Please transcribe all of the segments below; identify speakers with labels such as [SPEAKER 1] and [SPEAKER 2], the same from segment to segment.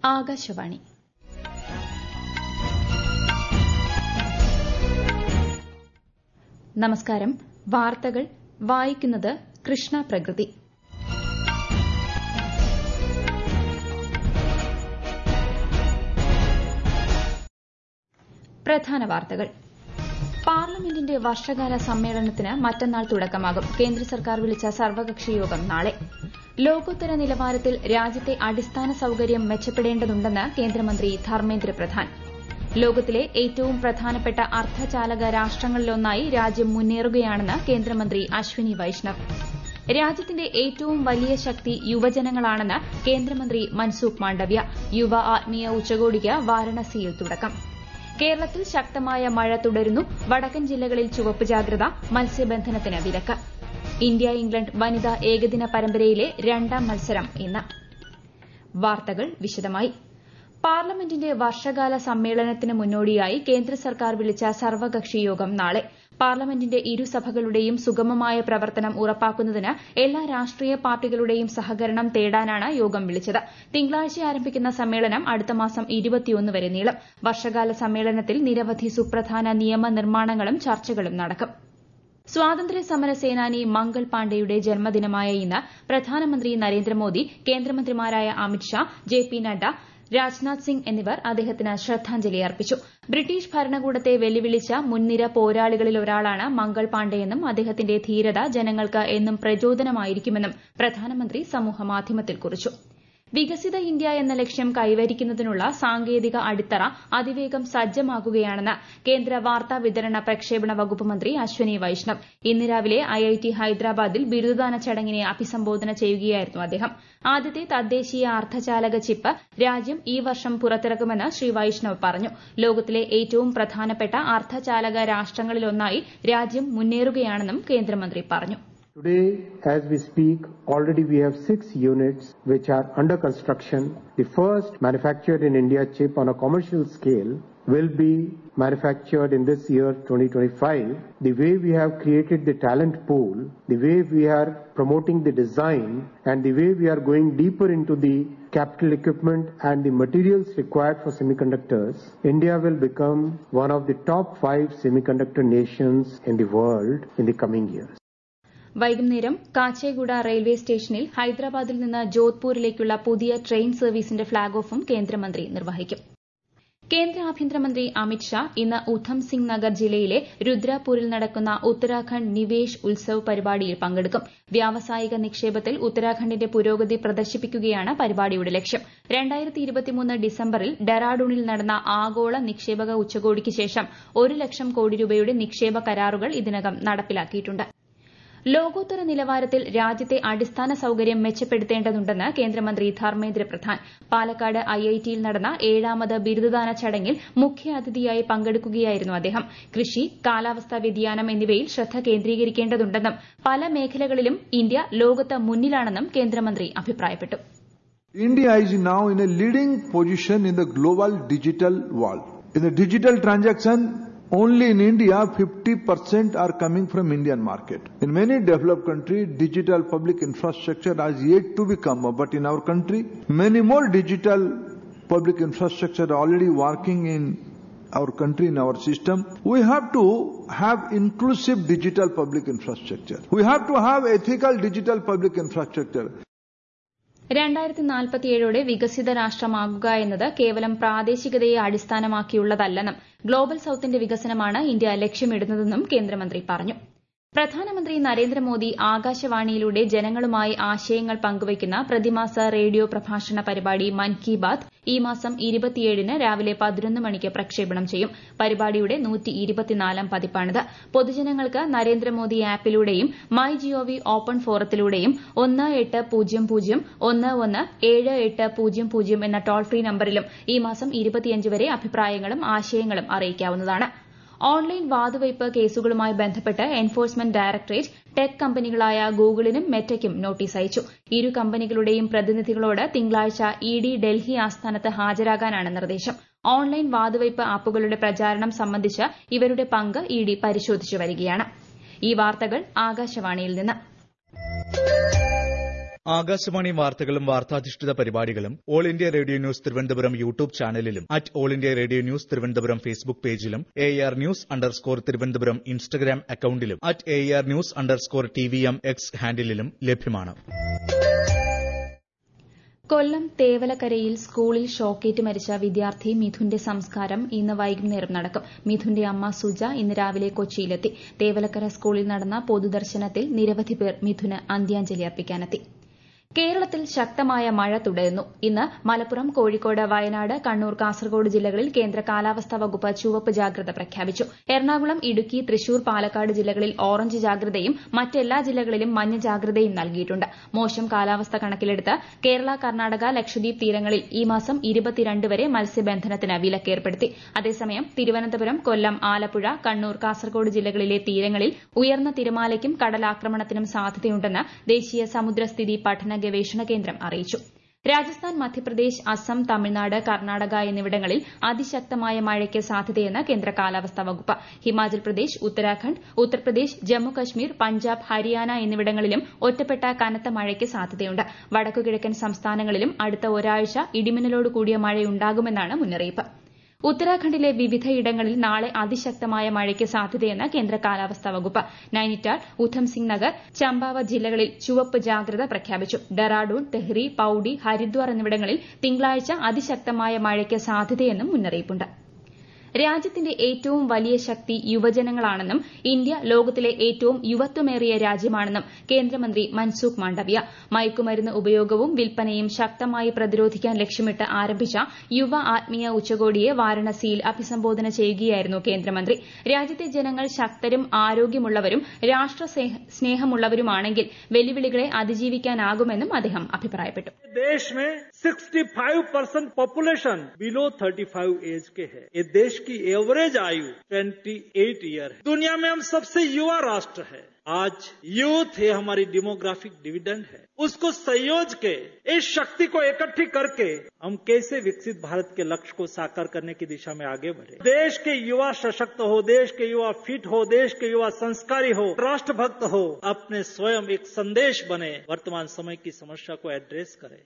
[SPEAKER 1] ആകാശവാണി നമസ്കാരം വാർത്തകൾ വായിക്കുന്നത് കൃഷ്ണ പ്രകൃതി പ്രധാന വാർത്തകൾ പാർലമെന്റിന്റെ വർഷകാല സമ്മേളനത്തിന് മറ്റന്നാൾ തുടക്കമാകും കേന്ദ്ര സർക്കാർ വിളിച്ച സർവകക്ഷി യോഗം നാളെ ലോകോത്തര നിലവാരത്തിൽ രാജ്യത്തെ അടിസ്ഥാന സൌകര്യം മെച്ചപ്പെടേണ്ടതുണ്ടെന്ന് കേന്ദ്രമന്ത്രി ധർമ്മേന്ദ്ര പ്രധാൻ ലോകത്തിലെ ഏറ്റവും പ്രധാനപ്പെട്ട അർദ്ധചാലക രാഷ്ട്രങ്ങളിലൊന്നായി രാജ്യം മുന്നേറുകയാണെന്ന് കേന്ദ്രമന്ത്രി അശ്വിനി വൈഷ്ണവ് രാജ്യത്തിന്റെ ഏറ്റവും വലിയ ശക്തി യുവജനങ്ങളാണെന്ന് കേന്ദ്രമന്ത്രി മൻസൂഖ് മാണ്ഡവ്യ യുവ ആത്മീയ ഉച്ചകോടിക്ക് വാരണസിയിൽ തുടക്കം കേരളത്തിൽ ശക്തമായ മഴ തുടരുന്നു വടക്കൻ ജില്ലകളിൽ ചുവപ്പ് ജാഗ്രത മത്സ്യബന്ധനത്തിന് വിലക്ക് ഇന്ത്യ ഇംഗ്ലണ്ട് വനിതാ ഏകദിന പരമ്പരയിലെ രണ്ടാം മത്സരം ഇന്ന് വാർത്തകൾ വിശദമായി പാർലമെന്റിന്റെ വർഷകാല സമ്മേളനത്തിന് മുന്നോടിയായി കേന്ദ്ര സർക്കാർ വിളിച്ച സർവകക്ഷി യോഗം നാളെ പാർലമെന്റിന്റെ ഇരുസഭകളുടെയും സുഗമമായ പ്രവർത്തനം ഉറപ്പാക്കുന്നതിന് എല്ലാ രാഷ്ട്രീയ പാർട്ടികളുടെയും സഹകരണം തേടാനാണ് യോഗം വിളിച്ചത് തിങ്കളാഴ്ച ആരംഭിക്കുന്ന സമ്മേളനം അടുത്ത മാസം വരെ നീളും വർഷകാല സമ്മേളനത്തിൽ നിരവധി സുപ്രധാന നിയമനിർമ്മാണങ്ങളും ചർച്ചകളും നടക്കും സ്വാതന്ത്ര്യ സമര സേനാനി മംഗൾ പാണ്ഡെയുടെ ജന്മദിനമായ ഇന്ന് പ്രധാനമന്ത്രി നരേന്ദ്രമോദി കേന്ദ്രമന്ത്രിമാരായ അമിത്ഷാ ജെ പി നദ്ദ രാജ്നാഥ് സിംഗ് എന്നിവർ അദ്ദേഹത്തിന് ശ്രദ്ധാഞ്ജലി അർപ്പിച്ചു ബ്രിട്ടീഷ് ഭരണകൂടത്തെ വെല്ലുവിളിച്ച മുൻനിര പോരാളികളിലൊരാളാണ് മംഗൾ പാണ്ഡെയെന്നും അദ്ദേഹത്തിന്റെ ധീരത ജനങ്ങൾക്ക് എന്നും പ്രചോദനമായിരിക്കുമെന്നും പ്രധാനമന്ത്രി സമൂഹമാധ്യമത്തിൽ കുറിച്ചു വികസിത ഇന്ത്യ എന്ന ലക്ഷ്യം കൈവരിക്കുന്നതിനുള്ള സാങ്കേതിക അടിത്തറ അതിവേഗം സജ്ജമാകുകയാണെന്ന് കേന്ദ്ര വാർത്താ വിതരണ പ്രക്ഷേപണ വകുപ്പ് മന്ത്രി അശ്വനി വൈഷ്ണവ് ഇന്ന് രാവിലെ ഐഐടി ഹൈദരാബാദിൽ ബിരുദദാന ചടങ്ങിനെ അഭിസംബോധന ചെയ്യുകയായിരുന്നു അദ്ദേഹം ആദ്യത്തെ തദ്ദേശീയ അർദ്ധചാലക ചിപ്പ് രാജ്യം ഈ വർഷം പുറത്തിറക്കുമെന്ന് ശ്രീ വൈഷ്ണവ് പറഞ്ഞു ലോകത്തിലെ ഏറ്റവും പ്രധാനപ്പെട്ട അർദ്ധചാലക രാഷ്ട്രങ്ങളിലൊന്നായി രാജ്യം മുന്നേറുകയാണെന്നും കേന്ദ്രമന്ത്രി പറഞ്ഞു
[SPEAKER 2] Today, as we speak, already we have six units which are under construction. The first manufactured in India chip on a commercial scale will be manufactured in this year 2025. The way we have created the talent pool, the way we are promoting the design and the way we are going deeper into the capital equipment and the materials required for semiconductors, India will become one of the top five semiconductor nations in the world in the coming years.
[SPEAKER 1] വൈകുന്നേരം കാച്ചേഗുഡ railway സ്റ്റേഷനിൽ ഹൈദരാബാദിൽ നിന്ന് ജോധ്പൂരിലേക്കുള്ള പുതിയ train സർവീസിന്റെ flag ഓഫും കേന്ദ്രമന്ത്രി നിർവഹിക്കും കേന്ദ്ര ആഭ്യന്തരമന്ത്രി അമിത്ഷാ ഇന്ന് ഉധം സിംഗ് നഗർ ജില്ലയിലെ രുദ്രാപൂരിൽ നടക്കുന്ന ഉത്തരാഖണ്ഡ് നിവേശ് ഉത്സവ് പരിപാടിയിൽ പങ്കെടുക്കും വ്യാവസായിക നിക്ഷേപത്തിൽ ഉത്തരാഖണ്ഡിന്റെ പുരോഗതി പ്രദർശിപ്പിക്കുകയാണ് പരിപാടിയുടെ ലക്ഷ്യം ഡിസംബറിൽ ഡെറാഡൂണിൽ നടന്ന ആഗോള നിക്ഷേപക ഉച്ചകോടിക്ക് ശേഷം ഒരു ലക്ഷം കോടി രൂപയുടെ നിക്ഷേപ കരാറുകൾ ഇതിനകം നടപ്പിലാക്കിയിട്ടുണ്ട് ലോകോത്തര നിലവാരത്തിൽ രാജ്യത്തെ അടിസ്ഥാന സൌകര്യം മെച്ചപ്പെടുത്തേണ്ടതുണ്ടെന്ന് കേന്ദ്രമന്ത്രി ധർമ്മേന്ദ്ര പ്രധാൻ പാലക്കാട് ഐഐടിയിൽ നടന്ന ഏഴാമത് ബിരുദദാന ചടങ്ങിൽ മുഖ്യാതിഥിയായി പങ്കെടുക്കുകയായിരുന്നു അദ്ദേഹം കൃഷി കാലാവസ്ഥാ വ്യതിയാനം എന്നിവയിൽ ശ്രദ്ധ കേന്ദ്രീകരിക്കേണ്ടതുണ്ടെന്നും പല മേഖലകളിലും ഇന്ത്യ ലോകത്ത് മുന്നിലാണെന്നും കേന്ദ്രമന്ത്രി അഭിപ്രായപ്പെട്ടു
[SPEAKER 3] India is now in a leading position in the global digital world. In the digital transaction, only in India 50% are coming from Indian market. In many developed countries, digital public infrastructure has yet to become, but in our country, many more digital public infrastructure are already working in our country, in our system. We have to have inclusive digital public infrastructure. We have to have ethical digital public infrastructure.
[SPEAKER 1] രണ്ടായിരത്തി നാൽപ്പത്തിയേഴോടെ വികസിത രാഷ്ട്രമാകുക എന്നത് കേവലം പ്രാദേശികതയെ അടിസ്ഥാനമാക്കിയുള്ളതല്ലെന്നും global സൌത്തിന്റെ വികസനമാണ് India ലക്ഷ്യമിടുന്നതെന്നും കേന്ദ്രമന്ത്രി പറഞ്ഞു പ്രധാനമന്ത്രി നരേന്ദ്രമോദി ആകാശവാണിയിലൂടെ ജനങ്ങളുമായി ആശയങ്ങൾ പങ്കുവയ്ക്കുന്ന പ്രതിമാസ റേഡിയോ പ്രഭാഷണ പരിപാടി മൻ കി ബാത് ഈ മാസം ഇരുപത്തിയേഴിന് രാവിലെ പതിനൊന്ന് മണിക്ക് പ്രക്ഷേപണം ചെയ്യും പരിപാടിയുടെ നൂറ്റിയിരുപത്തിനാലാം പതിപ്പാണിത് പൊതുജനങ്ങൾക്ക് നരേന്ദ്രമോദി ആപ്പിലൂടെയും മൈ ജിഒവി ഓപ്പൺ ഫോറത്തിലൂടെയും ഒന്ന് എട്ട് പൂജ്യം പൂജ്യം ഒന്ന് ഒന്ന് ഏഴ് എട്ട് പൂജ്യം പൂജ്യം എന്ന ടോൾ ഫ്രീ നമ്പറിലും ഈ മാസം ഇരുപത്തിയഞ്ച് വരെ അഭിപ്രായങ്ങളും ആശയങ്ങളും അറിയിക്കാവുന്നതാണ് ഓൺലൈൻ വാതുവയ്പ് കേസുകളുമായി ബന്ധപ്പെട്ട് എൻഫോഴ്സ്മെന്റ് ഡയറക്ടറേറ്റ് ടെക് കമ്പനികളായ ഗൂഗിളിനും മെറ്റയ്ക്കും നോട്ടീസ് അയച്ചു ഇരു കമ്പനികളുടെയും പ്രതിനിധികളോട് തിങ്കളാഴ്ച ഇ ഡി ഡൽഹി ആസ്ഥാനത്ത് ഹാജരാകാനാണ് നിർദ്ദേശം ഓൺലൈൻ വാതുവയ്പ് ആപ്പുകളുടെ പ്രചാരണം സംബന്ധിച്ച് ഇവരുടെ പങ്ക് ഇ ഡി പരിശോധിച്ചു വരികയാണ് ഈ വാർത്തകൾ ആകാശവാണിയിൽ നിന്ന്
[SPEAKER 4] ആകാശവാണി വാർത്തകളും വാർത്താധിഷ്ഠിത പരിപാടികളും All India Radio news Thiruvananthapuram YouTube ചാനലിലും at All India Radio news Thiruvananthapuram Facebook പേജിലും A R news underscore Thiruvananthapuram Instagram അക്കൌണ്ടിലും at A R news underscore T V M X ഹാൻഡിലും ലഭ്യമാണ്
[SPEAKER 1] കൊല്ലം തേവലക്കരയിൽ സ്കൂളിൽ ഷോക്കേറ്റ് മരിച്ച വിദ്യാർത്ഥി മിഥുന്റെ സംസ്കാരം ഇന്ന് വൈകുന്നേരം നടക്കും മിഥുന്റെ അമ്മ സുജ ഇന്ന് രാവിലെ കൊച്ചിയിലെത്തി തേവലക്കര സ്കൂളിൽ നടന്ന പൊതുദർശനത്തിൽ നിരവധി പേർ മിഥുന് അന്ത്യാഞ്ജലി അർപ്പിക്കാനെത്തി കേരളത്തിൽ ശക്തമായ മഴ തുടരുന്നു ഇന്ന് മലപ്പുറം കോഴിക്കോട് വയനാട് കണ്ണൂർ കാസർഗോഡ് ജില്ലകളിൽ കേന്ദ്ര കാലാവസ്ഥാ വകുപ്പ് ചുവപ്പ് ജാഗ്രത പ്രഖ്യാപിച്ചു എറണാകുളം ഇടുക്കി തൃശൂർ പാലക്കാട് ജില്ലകളിൽ ഓറഞ്ച് ജാഗ്രതയും മറ്റെല്ലാ ജില്ലകളിലും മഞ്ഞ ജാഗ്രതയും നൽകിയിട്ടുണ്ട് മോശം കാലാവസ്ഥ കണക്കിലെടുത്ത് കേരള കർണാടക ലക്ഷദ്വീപ് തീരങ്ങളിൽ ഈ മാസം ഇരുപത്തിരണ്ട് വരെ മത്സ്യബന്ധനത്തിന് വിലക്കേർപ്പെടുത്തി അതേസമയം തിരുവനന്തപുരം കൊല്ലം ആലപ്പുഴ കണ്ണൂർ കാസർഗോഡ് ജില്ലകളിലെ തീരങ്ങളിൽ ഉയർന്ന തിരമാലയ്ക്കും കടലാക്രമണത്തിനും സാധ്യതയുണ്ടെന്ന് ദേശീയ സമുദ്രസ്ഥിതി പഠന ഗവേഷണ കേന്ദ്രം അറിയിച്ചു രാജസ്ഥാൻ മധ്യപ്രദേശ് അസം തമിഴ്നാട് കർണാടക എന്നിവിടങ്ങളിൽ അതിശക്തമായ മഴയ്ക്ക് സാധ്യതയെന്ന് കേന്ദ്ര കാലാവസ്ഥാ വകുപ്പ് ഹിമാചൽ പ്രദേശ് ഉത്തരാഖണ്ഡ് ഉത്തർപ്രദേശ് ജമ്മു കശ്മീർ പഞ്ചാബ് ഹരിയാന എന്നിവിടങ്ങളിലും ഒറ്റപ്പെട്ട കനത്ത മഴയ്ക്ക് സാധ്യതയുണ്ട് വടക്കുകിഴക്കൻ സംസ്ഥാനങ്ങളിലും അടുത്ത ഒരാഴ്ച ഇടിമിന്നലോട് കൂടിയ മഴയുണ്ടാകുമെന്നാണ് മുന്നറിയിപ്പ് ഉത്തരാഖണ്ഡിലെ വിവിധയിടങ്ങളിൽ നാളെ അതിശക്തമായ മഴയ്ക്ക് സാധ്യതയെന്ന് കേന്ദ്ര കാലാവസ്ഥാ വകുപ്പ് നൈനിറ്റാൾ ഉധംസിംഗ് നഗർ ചമ്പാവത് ജില്ലകളിൽ ചുവപ്പ് ജാഗ്രത പ്രഖ്യാപിച്ചു ഡെറാഡൂൺ തെഹ്രി പൌഡി ഹരിദ്വാർ എന്നിവിടങ്ങളിൽ തിങ്കളാഴ്ച അതിശക്തമായ മഴയ്ക്ക് സാധ്യതയെന്നും മുന്നറിയിപ്പുണ്ട് രാജ്യത്തിന്റെ ഏറ്റവും വലിയ ശക്തി യുവജനങ്ങളാണെന്നും ഇന്ത്യ ലോകത്തിലെ ഏറ്റവും യുവത്വമേറിയ രാജ്യമാണെന്നും കേന്ദ്രമന്ത്രി മൻസുഖ് മാണ്ഡവ്യ മയക്കുമരുന്ന് ഉപയോഗവും വിൽപ്പനയും ശക്തമായി പ്രതിരോധിക്കാൻ ലക്ഷ്യമിട്ട് ആരംഭിച്ച യുവ ആത്മീയ ഉച്ചകോടിയെ വാരണസിയിൽ അഭിസംബോധന ചെയ്യുകയായിരുന്നു കേന്ദ്രമന്ത്രി രാജ്യത്തെ ജനങ്ങൾ ശക്തരും ആരോഗ്യമുള്ളവരും രാഷ്ട്ര സ്നേഹമുള്ളവരുമാണെങ്കിൽ വെല്ലുവിളികളെ അതിജീവിക്കാനാകുമെന്നും അദ്ദേഹം അഭിപ്രായപ്പെട്ടു
[SPEAKER 5] देश में 65 परसेंट पॉपुलेशन बिलो 35 एज के है ये देश की एवरेज आयु 28 ईयर है दुनिया में हम सबसे युवा राष्ट्र है आज यूथ ये हमारी डेमोग्राफिक डिविडेंड है उसको संयोज के इस शक्ति को इकट्ठी करके हम कैसे विकसित भारत के लक्ष्य को साकार करने की दिशा में आगे बढ़े देश के युवा सशक्त हो देश के युवा फिट हो देश के युवा संस्कारी हो राष्ट्रभक्त हो अपने स्वयं एक संदेश बने वर्तमान समय की समस्या को एड्रेस करे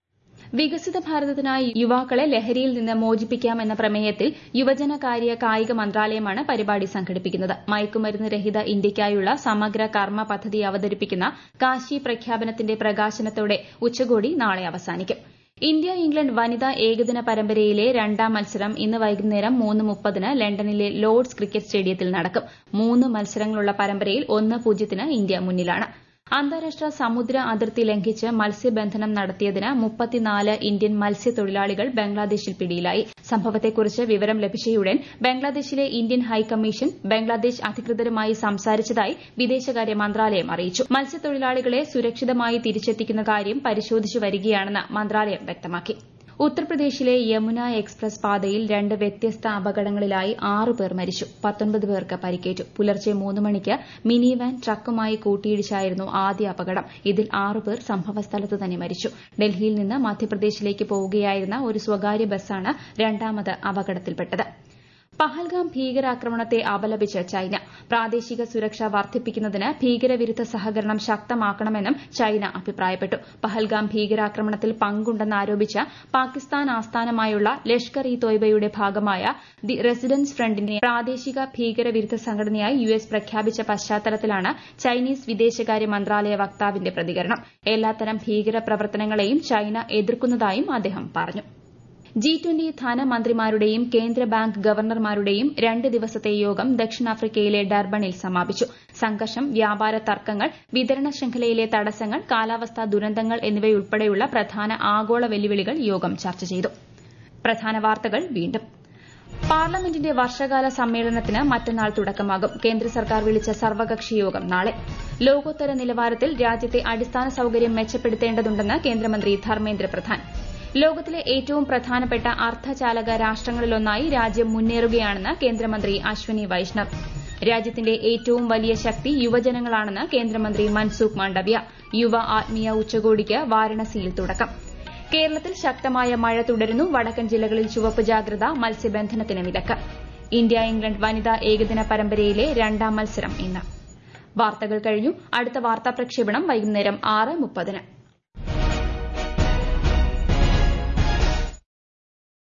[SPEAKER 1] വികസിത ഭാരതത്തിനായി യുവാക്കളെ ലഹരിയിൽ നിന്ന് മോചിപ്പിക്കാമെന്ന പ്രമേയത്തിൽ യുവജനകാര്യ കായിക മന്ത്രാലയമാണ് പരിപാടി സംഘടിപ്പിക്കുന്നത് മയക്കുമരുന്ന് രഹിത ഇന്ത്യയ്ക്കായുള്ള സമഗ്ര കർമ്മ പദ്ധതി അവതരിപ്പിക്കുന്ന കാശി പ്രഖ്യാപനത്തിന്റെ പ്രകാശനത്തോടെ ഉച്ചകോടി നാളെ അവസാനിക്കും ഇന്ത്യ ഇംഗ്ലണ്ട് വനിതാ ഏകദിന പരമ്പരയിലെ രണ്ടാം മത്സരം ഇന്ന് വൈകുന്നേരം മൂന്ന് മുപ്പതിന് ലണ്ടനിലെ ലോർഡ്സ് ക്രിക്കറ്റ് സ്റ്റേഡിയത്തിൽ നടക്കും മൂന്ന് മത്സരങ്ങളുള്ള പരമ്പരയിൽ ഒന്ന് പൂജ്യത്തിന് ഇന്ത്യ മുന്നിലാണ് അന്താരാഷ്ട്ര സമുദ്ര അതിർത്തി ലംഘിച്ച് മത്സ്യബന്ധനം നടത്തിയതിന് മുപ്പത്തിനാല് ഇന്ത്യൻ മത്സ്യത്തൊഴിലാളികൾ ബംഗ്ലാദേശിൽ പിടിയിലായി സംഭവത്തെക്കുറിച്ച് വിവരം ലഭിച്ചയുടൻ ബംഗ്ലാദേശിലെ ഇന്ത്യൻ ഹൈക്കമ്മീഷൻ ബംഗ്ലാദേശ് അധികൃതരുമായി സംസാരിച്ചതായി വിദേശകാര്യ മന്ത്രാലയം അറിയിച്ചു മത്സ്യത്തൊഴിലാളികളെ സുരക്ഷിതമായി തിരിച്ചെത്തിക്കുന്ന കാര്യം പരിശോധിച്ചു വരികയാണെന്ന് മന്ത്രാലയം വ്യക്തമാക്കി ഉത്തർപ്രദേശിലെ യമുന എക്സ്പ്രസ് പാതയിൽ രണ്ട് വ്യത്യസ്ത അപകടങ്ങളിലായി ആറ് പേർ മരിച്ചു പത്തൊൻപത് പേർക്ക് പരിക്കേറ്റു പുലർച്ചെ മൂന്ന് മണിക്ക് മിനി വാൻ ട്രക്കുമായി കൂട്ടിയിടിച്ചായിരുന്നു ആദ്യ അപകടം ഇതിൽ ആറ് പേർ സംഭവസ്ഥലത്ത് തന്നെ മരിച്ചു ഡൽഹിയിൽ നിന്ന് മധ്യപ്രദേശിലേക്ക് പോവുകയായിരുന്ന ഒരു സ്വകാര്യ ബസ്സാണ് രണ്ടാമത് അപകടത്തിൽപ്പെട്ടത് പഹൽഗാം ഭീകരാക്രമണത്തെ അപലപിച്ച് ചൈന പ്രാദേശിക സുരക്ഷ വർദ്ധിപ്പിക്കുന്നതിന് ഭീകരവിരുദ്ധ സഹകരണം ശക്തമാക്കണമെന്നും ചൈന അഭിപ്രായപ്പെട്ടു പഹൽഗാം ഭീകരാക്രമണത്തിൽ പങ്കുണ്ടെന്നാരോപിച്ച് പാകിസ്ഥാൻ ആസ്ഥാനമായുള്ള ലഷ്കർ ഇ തോയ്ബയുടെ ഭാഗമായ ദി റെസിഡൻസ് ഫ്രണ്ടിനെ പ്രാദേശിക ഭീകരവിരുദ്ധ സംഘടനയായി യു എസ് പ്രഖ്യാപിച്ച പശ്ചാത്തലത്തിലാണ് ചൈനീസ് വിദേശകാര്യ മന്ത്രാലയ വക്താവിന്റെ പ്രതികരണം എല്ലാത്തരം ഭീകര പ്രവർത്തനങ്ങളെയും ചൈന എതിർക്കുന്നതായും അദ്ദേഹം പറഞ്ഞു ജി ട്വന്റി ധനമന്ത്രിമാരുടെയും കേന്ദ്ര ബാങ്ക് ഗവർണർമാരുടെയും രണ്ട് ദിവസത്തെ യോഗം ദക്ഷിണാഫ്രിക്കയിലെ ഡർബണിൽ സമാപിച്ചു സംഘർഷം വ്യാപാര തർക്കങ്ങൾ വിതരണ ശൃംഖലയിലെ തടസ്സങ്ങൾ കാലാവസ്ഥാ ദുരന്തങ്ങൾ എന്നിവയുൾപ്പെടെയുള്ള പ്രധാന ആഗോള വെല്ലുവിളികൾ യോഗം ചർച്ച ചെയ്തു പ്രധാന വാർത്തകൾ വീണ്ടും പാർലമെന്റിന്റെ വർഷകാല സമ്മേളനത്തിന് മറ്റന്നാൾ തുടക്കമാകും കേന്ദ്ര സർക്കാർ വിളിച്ച സർവകക്ഷി യോഗം നാളെ ലോകോത്തര നിലവാരത്തിൽ രാജ്യത്തെ അടിസ്ഥാന സൌകര്യം മെച്ചപ്പെടുത്തേണ്ടതുണ്ടെന്ന് കേന്ദ്രമന്ത്രി ധർമ്മേന്ദ്ര പ്രധാൻ ലോകത്തിലെ ഏറ്റവും പ്രധാനപ്പെട്ട അർദ്ധചാലക രാഷ്ട്രങ്ങളിലൊന്നായി രാജ്യം മുന്നേറുകയാണെന്ന് കേന്ദ്രമന്ത്രി അശ്വനി വൈഷ്ണവ് രാജ്യത്തിന്റെ ഏറ്റവും വലിയ ശക്തി യുവജനങ്ങളാണെന്ന് കേന്ദ്രമന്ത്രി മൻസുഖ് മാണ്ഡവ്യ യുവ ആത്മീയ ഉച്ചകോടിക്ക് വാരണസിയിൽ തുടക്കം കേരളത്തിൽ ശക്തമായ മഴ തുടരുന്നു വടക്കൻ ജില്ലകളിൽ ചുവപ്പ് ജാഗ്രത മത്സ്യബന്ധനത്തിന് വിലക്ക് ഇന്ത്യ ഇംഗ്ലണ്ട് വനിതാ ഏകദിന പരമ്പരയിലെ രണ്ടാം മത്സരം ഇന്ന് വാർത്തകൾ കഴിഞ്ഞു അടുത്ത വാർത്താ പ്രക്ഷേപണം വൈകുന്നേരം ആറ് മുപ്പതിന്